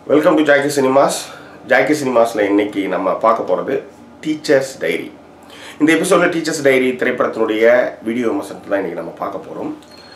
Welcome to Jackie cinemas Jackie சினிமாஸில் இன்னைக்கு நம்ம பார்க்க போகிறது டீச்சர்ஸ் டைரி இந்த எபிசோடில் டீச்சர்ஸ் டைரி திரைப்படத்தினுடைய வீடியோ விமர்சனத்தை தான் இன்றைக்கி நம்ம பார்க்க போகிறோம்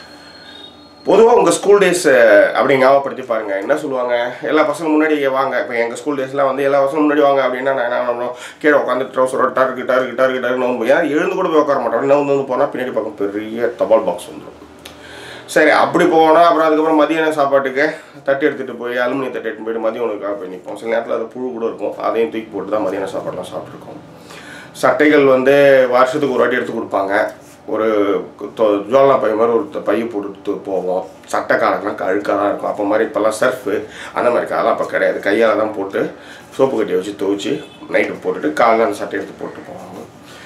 பொதுவாக உங்கள் ஸ்கூல் டேஸ் அப்படி ஞாபகப்படுத்தி பாருங்கள் என்ன சொல்லுவாங்க எல்லா பசங்களும் முன்னாடி வாங்க இப்போ எங்கள் ஸ்கூல் டேஸ்லாம் வந்து எல்லா பசங்களும் முன்னாடி வாங்க அப்படின்னா நான் என்ன பண்ணுவோம் கீழே உட்காந்து ட்ரௌசரோட டருக்கு டருக்கு டருக்கு டருக்கு நோம்பு ஏன்னா எழுந்து கூட போய் உட்கார மாட்டோம் நோந்து வந்து போனால் பின்னாடி பக்கம் பெரிய தபால் பாக்ஸ் வந்துடும் சரி அப்படி போனால் அப்புறம் அதுக்கப்புறம் மதியான சாப்பாட்டுக்கு தட்டு எடுத்துகிட்டு போய் அலுமினிய தட்டு எடுத்துட்டு போயிட்டு மதியம் உணவுக்காக போய் நிற்போம் சில நேரத்தில் அது புழு கூட இருக்கும் அதையும் தூக்கி போட்டு தான் மதியான சாப்பாடுலாம் சாப்பிட்ருக்கோம் சட்டைகள் வந்து வருஷத்துக்கு ஒரு வாட்டி எடுத்து கொடுப்பாங்க ஒரு தொ- ஜோலா பை மாதிரி ஒரு த- பைய போட்டு போவோம் சட்டை காலெல்லாம் அழுக்காக தான் இருக்கும் அப்போ மாதிரி இப்போல்லாம் சர்ஃபு அந்த மாதிரி அதெல்லாம் அப்போ கிடையாது கையால் தான் போட்டு சோப்பு கட்டியை வச்சு துவைச்சி நைட்டு போட்டுட்டு காலைல அந்த சட்டை எடுத்து போட்டு போவாங்க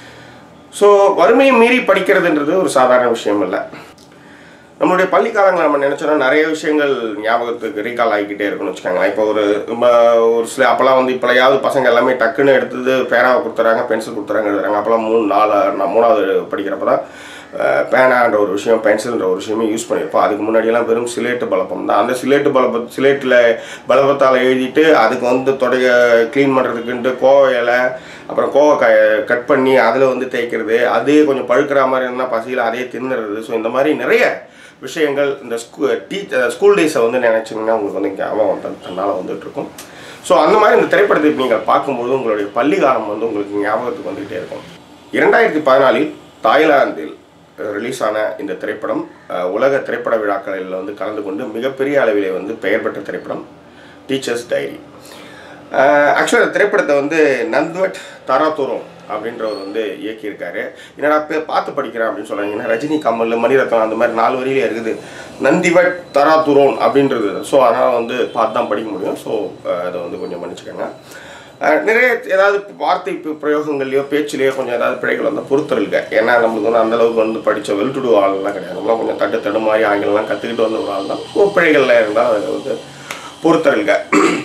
ஸோ வறுமையை மீறி படிக்கிறதுன்றது ஒரு சாதாரண விஷயம் இல்லை நம்மளுடைய பள்ளி காலங்களில் நம்ம நினச்சோன்னா நிறைய விஷயங்கள் ஞாபகத்துக்கு ரீகால் ஆகிக்கிட்டே இருக்குன்னு வச்சுக்கோங்களேன் இப்போ ஒரு நம்ம ஒரு சில அப்போல்லாம் வந்து இப்போலையாவது பசங்க எல்லாமே டக்குன்னு எடுத்தது பேனாவை கொடுத்துறாங்க பென்சில் கொடுத்துறாங்க எழுதுறாங்க அப்போல்லாம் மூணு நாலு நான் மூணாவது படிக்கிறப்ப தான் அஹ், பேனான்ற ஒரு விஷயம் பென்சில்ன்ற ஒரு விஷயமே யூஸ் பண்ணியிருப்போம் அதுக்கு முன்னாடியெல்லாம் வெறும் சிலேட்டு பலப்பம் தான் அந்த சிலேட்டு பலப்ப சிலேட்டில் பலப்பத்தால் எழுதிட்டு அதுக்கு வந்து தொடைய க்ளீன் பண்ணுறதுக்குன்ட்டு கோவை இலை அப்புறம் கோவக்காயை கட் பண்ணி அதில் வந்து தேய்க்கிறது அதே கொஞ்சம் பழுக்கிற மாதிரி இருந்தால் பசியில் அதே தின்னுறது ஸோ இந்த மாதிரி நிறைய விஷயங்கள் இந்த ஸ்கூ டீ ஸ்கூல் டேஸை வந்து நினச்சிங்கன்னா உங்களுக்கு வந்து ஞாபகம் வந்து தன்னால் வந்துட்டு இருக்கும் ஸோ அந்த மாதிரி இந்த திரைப்படத்தை இப்ப நீங்கள் பார்க்கும்போது உங்களுடைய பள்ளி காலம் வந்து உங்களுக்கு ஞாபகத்துக்கு வந்துகிட்டே இருக்கும் இரண்டாயிரத்தி பதினாலில் தாய்லாந்தில் ரிலீஸ் ஆன இந்த திரைப்படம் அஹ், உலக திரைப்பட விழாக்களில் வந்து கலந்து கொண்டு மிகப்பெரிய அளவிலே வந்து பெயர் பெற்ற திரைப்படம் டீச்சர்ஸ் டைரி ஆக்சுவலாக திரைப்படத்தை வந்து நந்த்வட் தாராதூரம் அப்படின்றவர் வந்து இயக்கியிருக்காரு என்னடா பே பார்த்து படிக்கிறேன் அப்படின்னு சொல்கிறாங்க ரஜினி கமல் மணிரத்னம் அந்த மாதிரி நாலு வரியிலே இருக்குது நந்திவட் தராதுரோன் அப்படின்றது ஸோ அதனால் வந்து பார்த்து தான் படிக்க முடியும் ஸோ அதை வந்து கொஞ்சம் மன்னிச்சுக்கோங்க அஹ், நிறைய ஏதாவது வார்த்தை பி- பிரயோகங்கள்லையோ பேச்சிலேயோ கொஞ்சம் ஏதாவது பிழைகள் வந்து பொறுத்தருங்க ஏன்னா நம்மளுக்கு வந்து அந்த அளவுக்கு வந்து படித்த வெல்டுடு ஆள்லாம் கிடையாது நம்மளாம் கொஞ்சம் தட்டு தடுமாறி ஆங்கிலம்லாம் கற்றுக்கிட்டு வந்த ஒரு ஆள் தான் ஒரு பிழைகள்லாம் இருந்தால் அதை வந்து பொறுத்தருங்க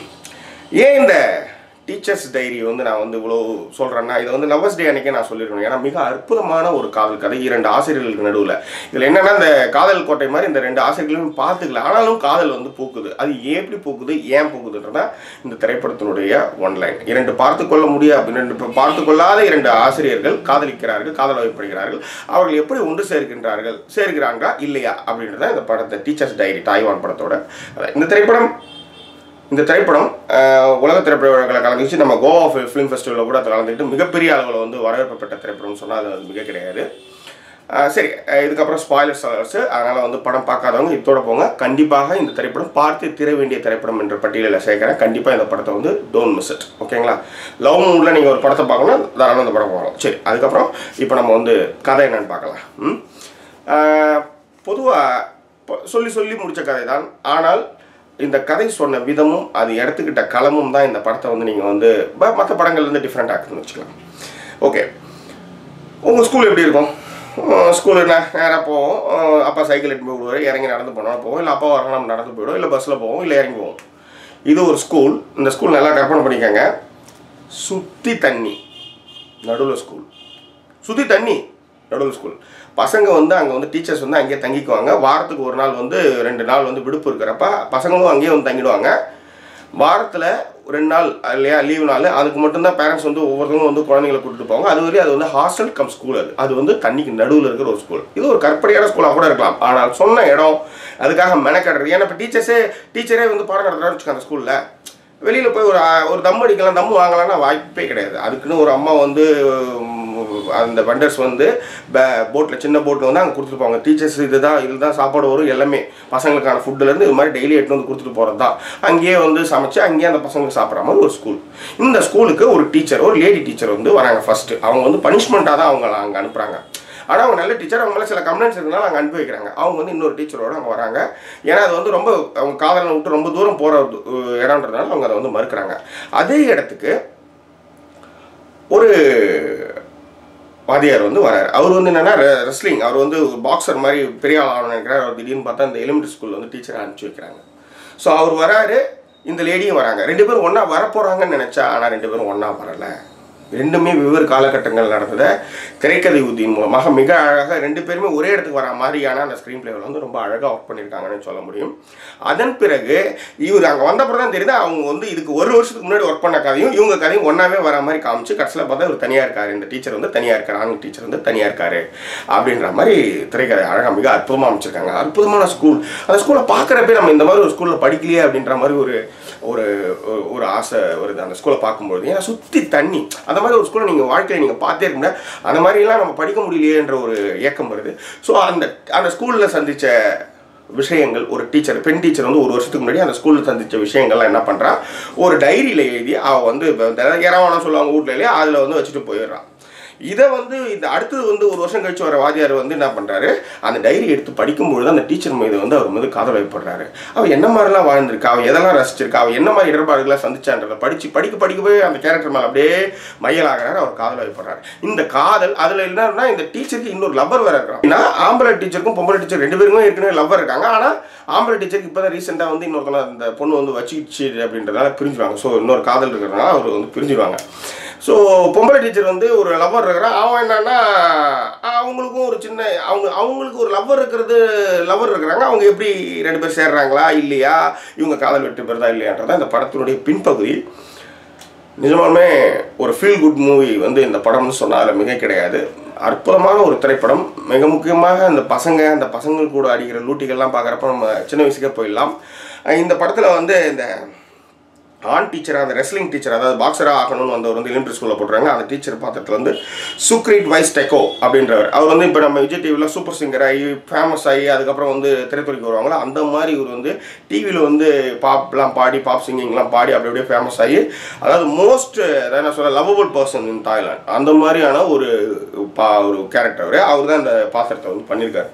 ஏன் இந்த டீச்சர்ஸ் டைரி வந்து நான் வந்து இவ்வளோ சொல்கிறேன்னா இதை வந்து லவ்வர்ஸ் டே அன்னைக்கே நான் சொல்லிருக்கணும் ஏன்னா மிக அற்புதமான ஒரு காதல் கதை இரண்டு ஆசிரியர்களுக்கு நடுவில் இதில் என்னன்னா இந்த காதல் கோட்டை மாதிரி இந்த ரெண்டு ஆசிரியர்களும் பார்த்துக்கல ஆனாலும் காதல் வந்து பூக்குது அது எப்படி பூக்குது ஏன் பூக்குதுன்றதா இந்த திரைப்படத்தினுடைய ஒன்லைன் இரண்டு பார்த்து கொள்ள முடிய ரெண்டு ப- பார்த்து கொள்ளாத இரண்டு ஆசிரியர்கள் காதலிக்கிறார்கள் காதல் வயப்படுகிறார்கள் அவர்கள் எப்படி ஒன்று சேர்க்கின்றார்கள் சேர்க்கிறாங்களா இல்லையா அப்படின்றத இந்த படத்தை டீச்சர்ஸ் டைரி தாய்வான் படத்தோட அதான். இந்த திரைப்படம் இந்த திரைப்படம் அஹ், உலக திரைப்பட விழாக்களை கலந்துச்சு நம்ம கோவா ஃபிலிம் ஃபெஸ்டிவலில் கூட அதில் கலந்துக்கிட்டு மிகப்பெரிய அளவில் வந்து வரவேற்பு பெற்ற திரைப்படம்னு சொன்னால் அது மிக கிடையாது அஹ், சரி அஹ், இதுக்கப்புறம் ஸ்பாய்லர்ஸ் அலர்ஸ் அதனால் வந்து படம் பார்க்காதவங்க இதோட போங்க கண்டிப்பாக இந்த திரைப்படம் பார்த்து திர வேண்டிய திரைப்படம் என்ற பட்டியலில் சேர்க்குறேன் கண்டிப்பாக இந்த படத்தை வந்து டோன்ட் மிஸ் இட் ஓகேங்களா லவ் மூடில் நீங்கள் ஒரு படத்தை பார்க்கணும் தாராளம் இந்த படம் பார்க்கலாம் சரி அதுக்கப்புறம் இப்போ நம்ம வந்து கதை என்னன்னு பார்க்கலாம் ம் பொதுவாக சொல்லி சொல்லி முடித்த கதை தான் ஆனால் இந்த கதை சொன்ன விதமும் அது எடுத்துக்கிட்ட களமும் தான் இந்த படத்தை வந்து நீங்கள் வந்து மற்ற படங்கள்லேருந்து டிஃப்ரெண்ட் ஆகுதுன்னு வச்சுக்கலாம் ஓகே உங்கள் ஸ்கூல் எப்படி இருக்கும் ஸ்கூல் என்ன நேராக போவோம் அஹ் அப்பா சைக்கிள் எடுத்து போய் விடுவார் இறங்கி நடந்து போனால் போவோம் இல்லை அப்பா வரணும் நம்ம நடந்து போயிடுவோம் இல்லை பஸ்ஸில் போவோம் இல்லை இறங்கி போவோம் இது ஒரு ஸ்கூல் இந்த ஸ்கூல் நல்லா கற்பனை பண்ணிக்கங்க சுற்றி தண்ணி நடுவில் ஸ்கூல் சுற்றி தண்ணி நடுவில் ஸ்கூல் பசங்க வந்து அங்கே வந்து டீச்சர்ஸ் வந்து அங்கேயே தங்கிக்குவாங்க வாரத்துக்கு ஒரு நாள் வந்து ரெண்டு நாள் வந்து விடுப்பு இருக்கிறப்ப பசங்களும் அங்கேயே வந்து தங்கிடுவாங்க வாரத்தில் ரெண்டு நாள் இல்லையா லீவு நாள் அதுக்கு மட்டும்தான் பேரண்ட்ஸ் வந்து ஒவ்வொருத்தவங்களும் வந்து குழந்தைங்களை கூட்டிட்டு போவாங்க அது வரையும் அது வந்து ஹாஸ்டல் கம் ஸ்கூல் அது அது வந்து தண்ணிக்கு நடுவில் இருக்கிற ஒரு ஸ்கூல் இது ஒரு கற்பனையான ஸ்கூலாக கூட இருக்கலாம் ஆனால் சொன்ன இடம் அதுக்காக மெனக்கடுறது ஏன்னா இப்போ டீச்சர்ஸே டீச்சரே வந்து பாடம் நடத்துகிறான்னு வச்சுக்கோங்க அந்த ஸ்கூலில் வெளியில் போய் ஒரு ஆ- ஒரு தம் அடிக்கலாம் தம் வாங்கலாம்னா வாய்ப்பே கிடையாது அதுக்குன்னு ஒரு அம்மா வந்து உம், அந்த வண்டர்ஸ் வந்து போட்டில் சின்ன போட்டில் வந்து அங்கே கொடுத்துட்டு போவாங்க டீச்சர்ஸ் இதுதான் இதுதான் சாப்பாடு வரும் எல்லாமே பசங்களுக்கான ஃபுட்டுலேருந்து இது மாதிரி டெய்லி எடுத்து வந்து கொடுத்துட்டு போகிறது தான் அங்கேயே வந்து சமைச்சு அங்கேயே அந்த பசங்களுக்கு சாப்பிட்ற மாதிரி ஒரு ஸ்கூல் இந்த ஸ்கூலுக்கு ஒரு டீச்சர் ஒரு லேடி டீச்சர் வந்து வராங்க ஃபஸ்ட்டு அவங்க வந்து பனிஷ்மெண்ட்டாக தான் அவங்க அங்கே அனுப்புகிறாங்க ஆனால் அவங்க நல்ல டீச்சர் அவங்க மேலே சில கம்ப்ளைண்ட்ஸ் இருந்தாலும் அங்கே அனுப்பி வைக்கிறாங்க அவங்க வந்து இன்னொரு டீச்சரோட அங்கே வராங்க ஏன்னா அது வந்து ரொம்ப அவங்க காதலை விட்டு ரொம்ப தூரம் போகிற இடம்ன்றதுனால அவங்க அதை வந்து மறுக்கிறாங்க அதே இடத்துக்கு ஒரு வாதியார் வந்து வராரு அவர் வந்து என்னன்னா ரெஸ்லிங் அவர் வந்து பாக்ஸர் மாதிரி பெரிய ஆள் ஆகணும்னு நினைக்கிறார் அவர் திடீர்னு பார்த்தா இந்த எலிமெண்ட்ரி ஸ்கூலில் வந்து டீச்சரை அனுப்பிச்சி வைக்கிறாங்க ஸோ அவர் வராரு இந்த லேடியும் வராங்க ரெண்டு பேரும் ஒன்றா வரப்போகிறாங்கன்னு நினச்சா ஆனால் ரெண்டு பேரும் ஒன்றா வரலை ரெண்டுமே வெவ்வேறு காலகட்டங்கள் நடந்தத திரைக்கதை உத்தியின் மூலமாக மிக அழகாக ரெண்டு பேருமே ஒரே இடத்துக்கு வர மாதிரியான அந்த ஸ்க்ரீன் பிளேவில் வந்து ரொம்ப அழகாக ஒர்க் பண்ணியிருக்காங்கன்னு சொல்ல முடியும் அதன் பிறகு இவர் அங்கே வந்தப்பறம் தான் தெரியுது அவங்க வந்து இதுக்கு ஒரு வருஷத்துக்கு முன்னாடி ஒர்க் பண்ண கதையும் இவங்க கதையும் ஒன்றாவே வர மாதிரி காமிச்சு கடைசியில் பார்த்தா இவர் தனியாக இருக்காரு இந்த டீச்சர் வந்து தனியாக இருக்காரு ஆண் டீச்சர் வந்து தனியாக இருக்காரு அப்படின்ற மாதிரி திரைக்கதை அழகாக மிக அற்புதமாக அமைச்சிருக்காங்க அற்புதமான ஸ்கூல் அந்த ஸ்கூலை பார்க்குறப்பே நம்ம இந்த மாதிரி ஒரு ஸ்கூலில் படிக்கலையே அப்படின்ற மாதிரி ஒரு ஒரு ஒரு- ஒரு ஆசை வருது அந்த ஸ்கூலை பார்க்கும்போது ஏன்னா சுற்றி தண்ணி அந்த மாதிரி ஒரு ஸ்கூலை நீங்கள் வாழ்க்கையில் நீங்கள் பார்த்தே இருக்க முடியாது அந்த மாதிரிலாம் நம்ம படிக்க முடியலையேன்ற ஒரு ஏக்கம் வருது ஸோ அந்த அந்த ஸ்கூலில் சந்தித்த விஷயங்கள் ஒரு டீச்சர் பெண் டீச்சர் வந்து ஒரு வருஷத்துக்கு முன்னாடி அந்த ஸ்கூலில் சந்தித்த விஷயங்கள்லாம் என்ன பண்ணுறா ஒரு டைரியில் எழுதி அவள் வந்து இறவானம் சொல்லுவாங்க வீட்டில் இல்லையா அதில் வந்து வச்சுட்டு போயிடுறான் இதை வந்து இந்த அடுத்தது வந்து ஒரு வருஷம் கழிச்சு வர வாத்தியார் வந்து என்ன பண்ணுறாரு அந்த டைரி எடுத்து படிக்கும்பொழுது அந்த டீச்சர் மீது வந்து அவர் மீது காதல் வைப்படுறாரு அவள் என்ன மாதிரிலாம் வாழ்ந்திருக்கா அவள் எதெல்லாம் ரசிச்சிருக்கா அவள் என்ன மாதிரி இடர்பாடுகளை சந்திச்சான்றதை படித்து படிக்க படிக்கவே அந்த கேரக்டர் மேலே அப்படியே மையலாகிறாரு அவர் காதல் வைப்படுறாரு இந்த காதல் அதில் என்னன்னா இந்த டீச்சருக்கு இன்னொரு லவ்வர் வேற இருக்கிறான் ஏன்னா ஆம்பளை டீச்சருக்கும் பொம்பளை டீச்சர் ரெண்டு பேருமே ஏற்கனவே லவ்வர் இருக்காங்க ஆனால் ஆம்பளை டீச்சருக்கு இப்போ தான் ரீசெண்டாக வந்து இன்னொருத்தன அந்த பொண்ணு வந்து வச்சுக்கிச்சு அப்படின்றதால பிரிஞ்சுவாங்க ஸோ இன்னொரு காதல் இருக்கிறதுனால அவர் வந்து பிரிஞ்சுருவாங்க ஸோ பொம்பளை டீச்சர் வந்து ஒரு லவ்வர் இருக்கிறான் அவன் என்னன்னா அவங்களுக்கும் ஒரு சின்ன அவங்க அவங்களுக்கு ஒரு லவ்வர் இருக்கிறது லவ்வர் இருக்கிறாங்க அவங்க எப்படி ரெண்டு பேர் சேர்றாங்களா இல்லையா இவங்க காதல் வெற்றி பெறுதா இல்லையான்றதான் இந்த படத்தினுடைய பின்பகுதி நிஜமாலுமே ஒரு ஃபீல் குட் மூவி வந்து இந்த படம்னு சொன்னால் மிக கிடையாது அற்புதமான ஒரு திரைப்படம் மிக முக்கியமாக அந்த பசங்க அந்த பசங்கள் கூட அடிக்கிற லூட்டிகள்லாம் பார்க்குறப்ப நம்ம சின்ன வயசுக்கே போயிடலாம் அஹ் இந்த படத்தில் வந்து இந்த ஆண் டீச்சராக அந்த ரெஸ்லிங் டீச்சர் அதாவது பாக்ஸராக ஆகணும்னு வந்தவர் வந்து எலிமெண்ட்ரி ஸ்கூலில் போட்டுறாங்க அந்த டீச்சர் பார்த்துட்டு வந்து சுக்ரீட் வைஸ் டெக்கோ அப்படின்றவர் அவர் வந்து இப்போ நம்ம விஜய் டிவியில் சூப்பர் சிங்கர் ஆகி ஃபேமஸ் ஆகி அதுக்கப்புறம் வந்து திரைத்துறைக்கு வருவாங்களோ அந்த மாதிரி இவர் வந்து டிவியில் வந்து பாப்லாம் பாடி பாப் சிங்கிங்லாம் பாடி அப்படி அப்படியே ஃபேமஸ் ஆகி அதாவது மோஸ்ட் என்ன சொல்ல லவபிள் பர்சன் இன் தாய்லாந்து அந்த மாதிரியான ஒரு பா ஒரு கேரக்டர் அவர் அவர் தான் இந்த பாத்திரத்தை வந்து பண்ணியிருக்காரு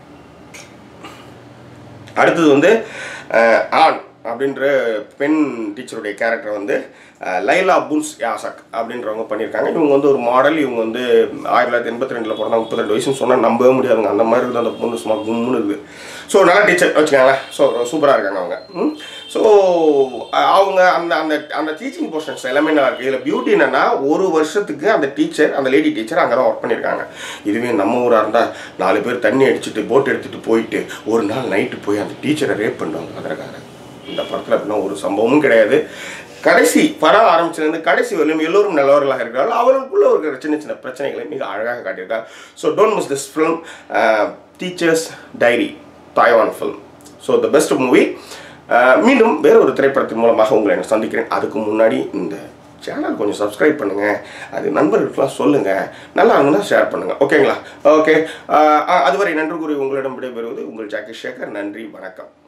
அடுத்தது வந்து அஹ், ஆண் அப்படின்ற பெண் டீச்சருடைய கேரக்டர் வந்து அஹ், லைலா புன்ஸ் யாசக் அப்படின்றவங்க பண்ணியிருக்காங்க இவங்க வந்து ஒரு மாடல் இவங்க வந்து ஆயிரத்தி தொள்ளாயிரத்தி எண்பத்தி ரெண்டில் பிறந்தாங்க முப்பத்தி ரெண்டு வயசுன்னு சொன்னால் நம்பவே முடியாதுங்க அந்த மாதிரி இருக்குது அந்த பொண்ணு சும்மா கும்முன்னு இருக்குது ஸோ நல்ல டீச்சர் வச்சுக்கோங்களேன் ஸோ சூப்பராக இருக்காங்க அவங்க ஸோ அவங்க அந்த அந்த அந்த டீச்சிங் போர்ஷன்ஸ் எல்லாமே நல்லா இருக்குது இதில் பியூட்டி என்னன்னா ஒரு வருஷத்துக்கு அந்த டீச்சர் அந்த லேடி டீச்சர் அங்கே தான் ஒர்க் பண்ணியிருக்காங்க இதுவே நம்ம ஊராக இருந்தால் நாலு பேர் தண்ணி அடிச்சுட்டு போட் எடுத்துகிட்டு போயிட்டு ஒரு நாள் நைட்டு போய் அந்த டீச்சரை ரேப் பண்ணுவாங்க அதற்காக இந்த படத்தில் அப்படின்னா ஒரு சம்பவமும் கிடையாது கடைசி படம் ஆரம்பிச்சிருந்து கடைசி வரையும் எல்லோரும் நல்லவர்களாக இருக்கிறார்கள் அவர்களுக்குள்ள இருக்கிற சின்ன சின்ன பிரச்சனைகளை மிக அழகாக காட்டியிருக்காங்க so don't miss this film teachers diary Taiwan film so the best movie மீண்டும் வேற ஒரு திரைப்படத்தின் மூலமாக உங்களை நான் சந்திக்கிறேன் அதுக்கு முன்னாடி இந்த சேனல் கொஞ்சம் சப்ஸ்கிரைப் பண்ணுங்கள் அது நண்பர்களுக்கெல்லாம் சொல்லுங்கள் நல்லா இருந்ததுன்னா ஷேர் பண்ணுங்கள் ஓகேங்களா ஓகே அதுவரை நன்றி கூறி உங்களிடம் விடைபெறுவது உங்கள் ஜாக்கி சேகர் நன்றி வணக்கம்